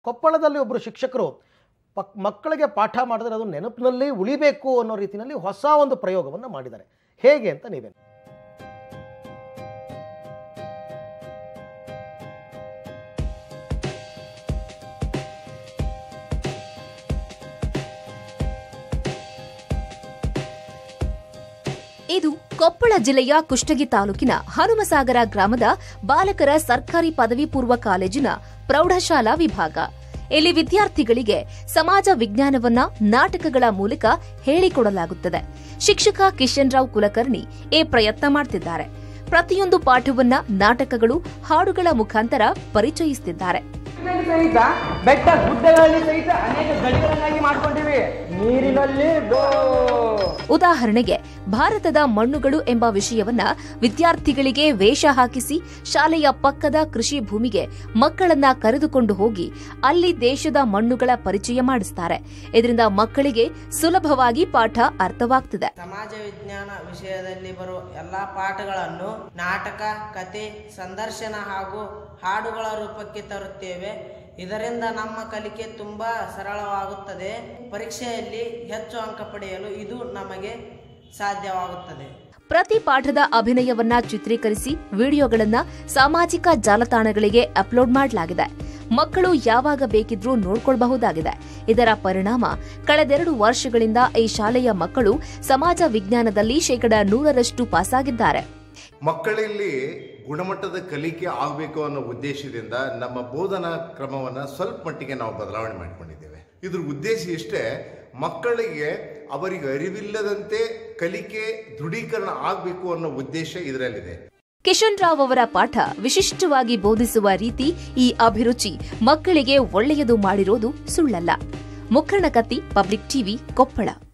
ಕೊಪ್ಪಳದಲ್ಲಿ ಒಬ್ಬರು ಶಿಕ್ಷಕರು ಪಕ್ ಮಕ್ಕಳಿಗೆ ಪಾಠ ಮಾಡಿದ್ರೆ ಅದು ನೆನಪಿನಲ್ಲಿ ಉಳಿಬೇಕು ಅನ್ನೋ ರೀತಿಯಲ್ಲಿ ಹೊಸ ಒಂದು ಪ್ರಯೋಗವನ್ನು ಮಾಡಿದ್ದಾರೆ ಹೇಗೆ ಅಂತ ನೀವೇ ಇದು ಕೊಪ್ಪಳ ಜಿಲ್ಲೆಯ ಕುಷ್ಟಗಿ ತಾಲೂಕಿನ ಹನುಮಸಾಗರ ಗ್ರಾಮದ ಬಾಲಕರ ಸರ್ಕಾರಿ ಪದವಿ ಪೂರ್ವ ಕಾಲೇಜಿನ ಪ್ರೌಢಶಾಲಾ ವಿಭಾಗ ಇಲ್ಲಿ ವಿದ್ಯಾರ್ಥಿಗಳಿಗೆ ಸಮಾಜ ವಿಜ್ಞಾನವನ್ನ ನಾಟಕಗಳ ಮೂಲಕ ಹೇಳಿಕೊಡಲಾಗುತ್ತದೆ ಶಿಕ್ಷಕ ಕಿಶನ್ ರಾವ್ ಕುಲಕರ್ಣಿ ಈ ಪ್ರಯತ್ನ ಮಾಡ್ತಿದ್ದಾರೆ ಪ್ರತಿಯೊಂದು ಪಾಠವನ್ನ ನಾಟಕಗಳು ಹಾಡುಗಳ ಮುಖಾಂತರ ಪರಿಚಯಿಸುತ್ತಿದ್ದಾರೆ ನಲ್ಲಿ ಸಹಿತ ಬೆಟ್ಟ ಗುಡ್ಡಗಳಲ್ಲಿ ಸಹಿತ ಅನೇಕ ಗಡಿಗಳನ್ನಾಗಿ ಮಾಡ್ಕೊಂಡಿವೆ ನೀರಿನಲ್ಲಿ ಡೋ ಉದಾಹರಣೆಗೆ ಭಾರತದ ಮಣ್ಣುಗಳು ಎಂಬ ವಿಷಯವನ್ನ ವಿದ್ಯಾರ್ಥಿಗಳಿಗೆ ವೇಷ ಹಾಕಿಸಿ ಶಾಲೆಯ ಪಕ್ಕದ ಕೃಷಿ ಭೂಮಿಗೆ ಮಕ್ಕಳನ್ನ ಕರೆದುಕೊಂಡು ಹೋಗಿ ಅಲ್ಲಿ ದೇಶದ ಮಣ್ಣುಗಳ ಪರಿಚಯ ಮಾಡಿಸ್ತಾರೆ ಇದರಿಂದ ಮಕ್ಕಳಿಗೆ ಸುಲಭವಾಗಿ ಪಾಠ ಅರ್ಥವಾಗ್ತಿದೆ ಸಮಾಜ ವಿಜ್ಞಾನ ವಿಷಯದಲ್ಲಿ ಬರುವ ಎಲ್ಲ ಪಾಠಗಳನ್ನು ನಾಟಕ ಕತೆ ಸಂದರ್ಶನ ಹಾಗೂ ಹಾಡುಗಳ ರೂಪಕ್ಕೆ ತರುತ್ತೇವೆ ಇದರಿಂದ ನಮ್ಮ ಕಲಿಕೆ ತುಂಬಾ ಸರಳವಾಗುತ್ತದೆ ಪರೀಕ್ಷೆಯಲ್ಲಿ ಹೆಚ್ಚು ಅಂಕ ಪಡೆಯಲು ಇದು ನಮಗೆ ಸಾಧ್ಯವಾಗುತ್ತದೆ ಪ್ರತಿ ಪಾಠದ ಅಭಿನಯವನ್ನ ಚಿತ್ರೀಕರಿಸಿ ವಿಡಿಯೋಗಳನ್ನ ಸಾಮಾಜಿಕ ಜಾಲತಾಣಗಳಿಗೆ ಅಪ್ಲೋಡ್ ಮಾಡಲಾಗಿದೆ ಮಕ್ಕಳು ಯಾವಾಗ ಬೇಕಿದ್ರೂ ನೋಡ್ಕೊಳ್ಬಹುದಾಗಿದೆ ಇದರ ಪರಿಣಾಮ ಕಳೆದೆರಡು ವರ್ಷಗಳಿಂದ ಈ ಶಾಲೆಯ ಮಕ್ಕಳು ಸಮಾಜ ವಿಜ್ಞಾನದಲ್ಲಿ ಶೇಕಡ ನೂರರಷ್ಟು ಪಾಸಾಗಿದ್ದಾರೆ ಮಕ್ಕಳಲ್ಲಿ ಗುಣಮಟ್ಟದ ಕಲಿಕೆ ಆಗಬೇಕು ಅನ್ನೋ ಉದ್ದೇಶದಿಂದ ನಮ್ಮ ಬೋಧನಾ ಕ್ರಮವನ್ನು ಸ್ವಲ್ಪ ಮಟ್ಟಿಗೆ ನಾವು ಬದಲಾವಣೆ ಮಾಡಿಕೊಂಡಿದ್ದೇವೆ ಇದ್ರ ಉದ್ದೇಶ ಇಷ್ಟೇ ಮಕ್ಕಳಿಗೆ ಅವರಿಗೆ ಅರಿವಿಲ್ಲದಂತೆ ಕಲಿಕೆ ದೃಢೀಕರಣ ಆಗಬೇಕು ಅನ್ನೋ ಉದ್ದೇಶ ಇದರಲ್ಲಿದೆ ಕಿಶನ್ ರಾವ್ ಅವರ ಪಾಠ ವಿಶಿಷ್ಟವಾಗಿ ಬೋಧಿಸುವ ರೀತಿ ಈ ಅಭಿರುಚಿ ಮಕ್ಕಳಿಗೆ ಒಳ್ಳೆಯದು ಮಾಡಿರೋದು ಸುಳ್ಳಲ್ಲ ಮುಖರ್ಣ ಕತ್ತಿ ಪಬ್ಲಿಕ್ ಟಿವಿ ಕೊಪ್ಪಳ